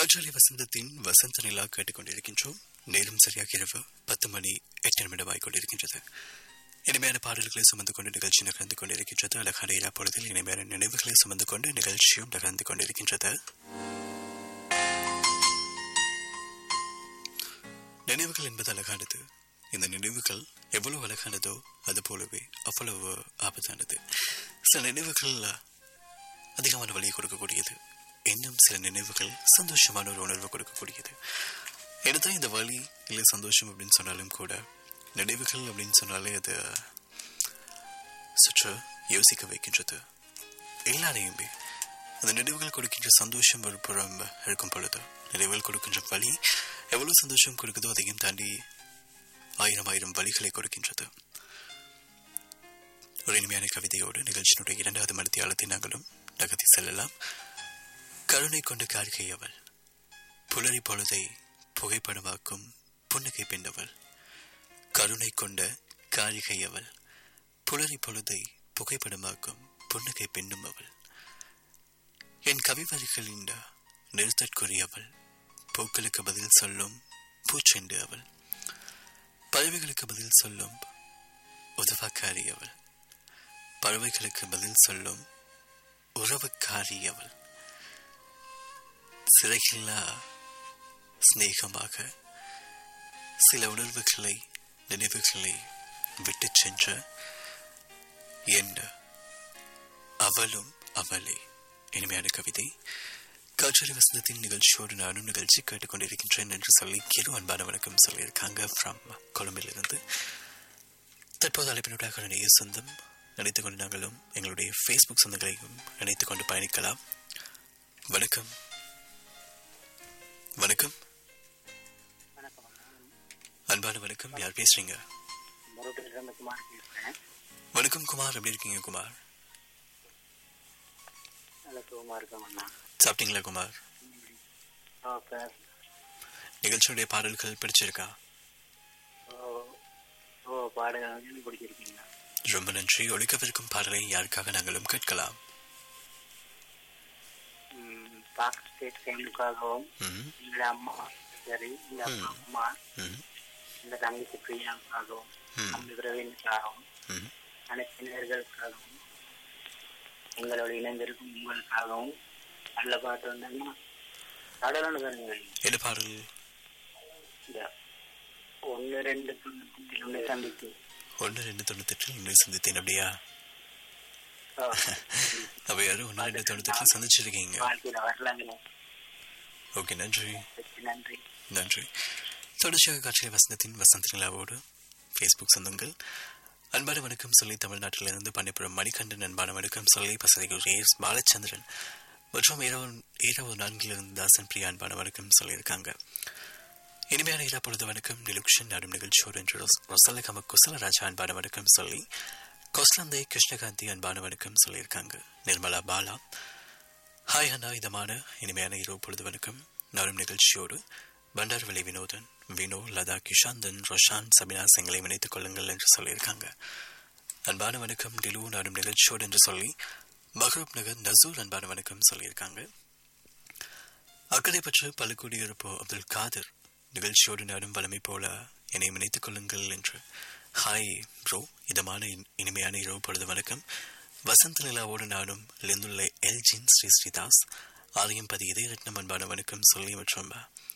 காற்றலை வசந்தத்தின் வசந்த நிலா கேட்டுக்கொண்டிருக்கின்றோம் நேரம் சரியாக இரவு பத்து மணி எட்டு நிமிடமாய் கொண்டிருக்கின்றது இனிமையான பாடல்களை சுமந்து கொண்டு நிகழ்ச்சி நகர்ந்து கொண்டிருக்கின்றது அழகான இரா பொழுதில் இனிமையான நினைவுகளை சுமந்து கொண்டு நிகழ்ச்சியும் நகர்ந்து கொண்டிருக்கின்றது நினைவுகள் என்பது அழகானது இந்த நினைவுகள் எவ்வளவு அழகானதோ அது போலவே அவ்வளவு ஆபத்தானது சில நினைவுகள் அதிகமான வழியை கொடுக்கக்கூடியது இன்னும் சில நினைவுகள் சந்தோஷமான ஒரு உணர்வு கொடுக்கக்கூடியது என்னதான் இந்த வழி இல்லை சந்தோஷம் அப்படின்னு சொன்னாலும் கூட நினைவுகள் அப்படின்னு சொன்னாலே அது சற்று யோசிக்க வைக்கின்றது எல்லாரையுமே அந்த நினைவுகள் கொடுக்கின்ற சந்தோஷம் ஒரு புறம் இருக்கும் பொழுது நினைவுகள் கொடுக்கின்ற வழி எவ்வளவு சந்தோஷம் கொடுக்குதோ அதையும் தாண்டி ஆயிரம் ஆயிரம் வழிகளை கொடுக்கின்றது ஒரு இனிமையான கவிதையோடு நிகழ்ச்சியினுடைய இரண்டாவது மனத்தியாளத்தை நாங்களும் நகர்த்தி செல்லலாம் கருணை கொண்டு கார்கை அவள் புலரி பொழுதை புகைப்படமாக்கும் புன்னகை பெண்ணவள் கருணை கொண்ட காரிகை அவள் புலரி பொழுதை புகைப்படமாக்கும் புன்னகை பெண்ணும் அவள் என் கவிவரிகளின் நிறுத்தற்குரியவள் பூக்களுக்கு பதில் சொல்லும் பூச்செண்டு அவள் பறவைகளுக்கு பதில் சொல்லும் உதவக்காரி அவள் பறவைகளுக்கு பதில் சொல்லும் உறவுக்காரி அவள் சிறையில்லா சிநேகமாக சில உணர்வுகளை நினைவுகளை விட்டு சென்ற என் அவளும் அவளே இனிமையான கவிதை காற்றறி வசந்தத்தின் நிகழ்ச்சியோடு நானும் நிகழ்ச்சி கேட்டுக்கொண்டிருக்கின்றேன் என்று சொல்லி கிரு அன்பான வணக்கம் சொல்லியிருக்காங்க ஃப்ரம் கொழும்பிலிருந்து தற்போது அழைப்பினூடாக நேய சொந்தம் நினைத்துக் கொண்டு நாங்களும் எங்களுடைய ஃபேஸ்புக் சொந்தங்களையும் நினைத்துக் கொண்டு பயணிக்கலாம் வணக்கம் வணக்கம் வணக்கம் அன்பான வணக்கம் யார் பேசுறீங்க மறுபடியும் குமார் பேசுகிறேன் வணக்கம் குமார் எப்படி இருக்கீங்க குமார் நல்ல சுகமாக இருக்கோம் அண்ணா சாப்பிட்டீங்களா குமார் ஓ சார் நிகழ்ச்சியுடைய பாடல்கள் பிடிச்சிருக்கா ஓ ஓ பாடகர்கள் பிடிச்சிருக்கீங்க ரொம்ப நன்றி ஒழிக்கவிருக்கும் பாடலை யாருக்காக நாங்களும் கேட்கலாம் ம், பாக் ஸ்டேட் ஃபேமிலிக்காகவும் ம், எங்கள் அம்மா சரி இந்த அப்பா அம்மா ம், இந்த தங்கச்சி பிரியாவுக்காகவும் ம். தம்பி பிரவீனுக்காகவும் ம். அனைத்து நேர்களுக்காகவும் எங்களோட இணைந்திருக்கும் உங்களுக்காகவும் நல்ல பாட்டு வந்தேன்னா கடலோடு சொன்னீங்க என்ன பாடல் இந்த ஒன்று ரெண்டு தொண்ணூத்தி ஒன்று சந்தித்து ஒன்று ரெண்டு தொண்ணூத்தெட்டில் இன்னும் சந்தித்தேன் அப்படியா ஓ, அப்ப யாரும் ஒன்று ரெண்டு தொண்ணூத்தெட்டில் சந்திச்சிருக்கீங்க வாழ்க்கையில வரலாங்களே ஓகே நன்றி நன்றி நன்றி தொடர்ச்சியாக காட்சிய வசந்தத்தின் வசந்த நிலாவோடு ஃபேஸ்புக் சொந்தங்கள் அன்பான வணக்கம் சொல்லி தமிழ்நாட்டிலிருந்து பணிபுரம் மணிகண்டன் அன்பான வணக்கம் சொல்லி பசதிகள் ஏஸ் பாலச்சந்திரன் மற்றும் இரவு இரவு நான்கிலிருந்து தாசன் பிரியா அன்பான வணக்கம் சொல்லியிருக்காங்க இனிமையான இரா பொழுது வணக்கம் நிலுக்ஷன் நாடும் நிகழ்ச்சியோடு என்று ரொசலகம குசலராஜா அன்பான வணக்கம் சொல்லி கொஸ்லந்தை கிருஷ்ணகாந்தி அன்பான வணக்கம் சொல்லியிருக்காங்க நிர்மலா பாலா ஹாய் அண்ணா இதமான இனிமையான இரவு பொழுது வணக்கம் நாடும் நிகழ்ச்சியோடு பண்டார்வெளி வினோதன் வினோ லதா கிஷாந்தன் ரொஷான் சபினா செங்களை இணைத்துக் கொள்ளுங்கள் என்று சொல்லியிருக்காங்க அன்பான வணக்கம் டிலு நாடும் நிகழ்ச்சியோடு என்று சொல்லி மஹரூப் நகர் நசூர் அன்பான வணக்கம் சொல்லியிருக்காங்க அக்கறை பற்று பழுக்குடியிருப்போ அப்துல் காதர் நிகழ்ச்சியோடு நாடும் வளமை போல என்னை இணைத்துக் கொள்ளுங்கள் என்று ஹாய் ப்ரோ இதமான இன்- இனிமையான இரவு பொழுது வணக்கம் வசந்த நிலாவோடு நானும் லிந்துள்ள எல்ஜின் ஸ்ரீ ஸ்ரீதாஸ் ஆலயம் பதி இதயரத்னம் அன்பான வணக்கம் சொல்லி மற்றும்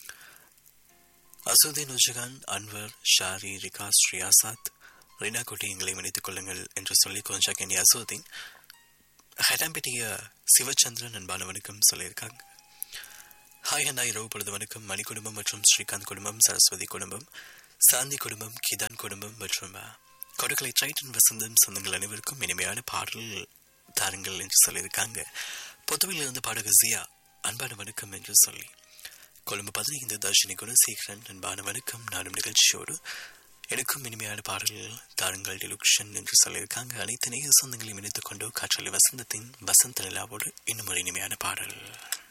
அசுதீன் உஜகான் அன்வர் ஷாரி ரிகாஸ் ஸ்ரீயாசாத் ரீனா கோட்டி எங்களை இணைத்துக் கொள்ளுங்கள் என்று சொல்லி கொஞ்சம் அசுதீன் ஹெடாம்பேட்டிய சிவச்சந்திரன் அன்பான வணக்கம் சொல்லியிருக்காங்க ஹாய் அண்ணா இரவு பொழுது வணக்கம் மணி குடும்பம் மற்றும் ஸ்ரீகாந்த் குடும்பம் சரஸ்வதி குடும்பம் சாந்தி குடும்பம் கிதான் குடும்பம் மற்றும் அஹ், கொடுக்கலை ட்ரைட்டன் வசந்தம் சொந்தங்கள் அனைவருக்கும் இனிமையான பாடல் தாருங்கள் என்று சொல்லியிருக்காங்க பொதுவில் இருந்து பாடக ஜியா அன்பான வணக்கம் என்று சொல்லி கொழும்பு பதினைந்து தர்ஷினி குணசேகரன் அன்பான வணக்கம் நானும் நிகழ்ச்சியோடு எனக்கும் இனிமையான பாடல்கள் தாருங்கள் டிலுக்ஷன் என்று சொல்லியிருக்காங்க அனைத்து நேய சொந்தங்களையும் இணைத்துக் கொண்டு காற்றலை வசந்தத்தின் வசந்த நிலாவோடு இன்னும் ஒரு இனிமையான பாடல்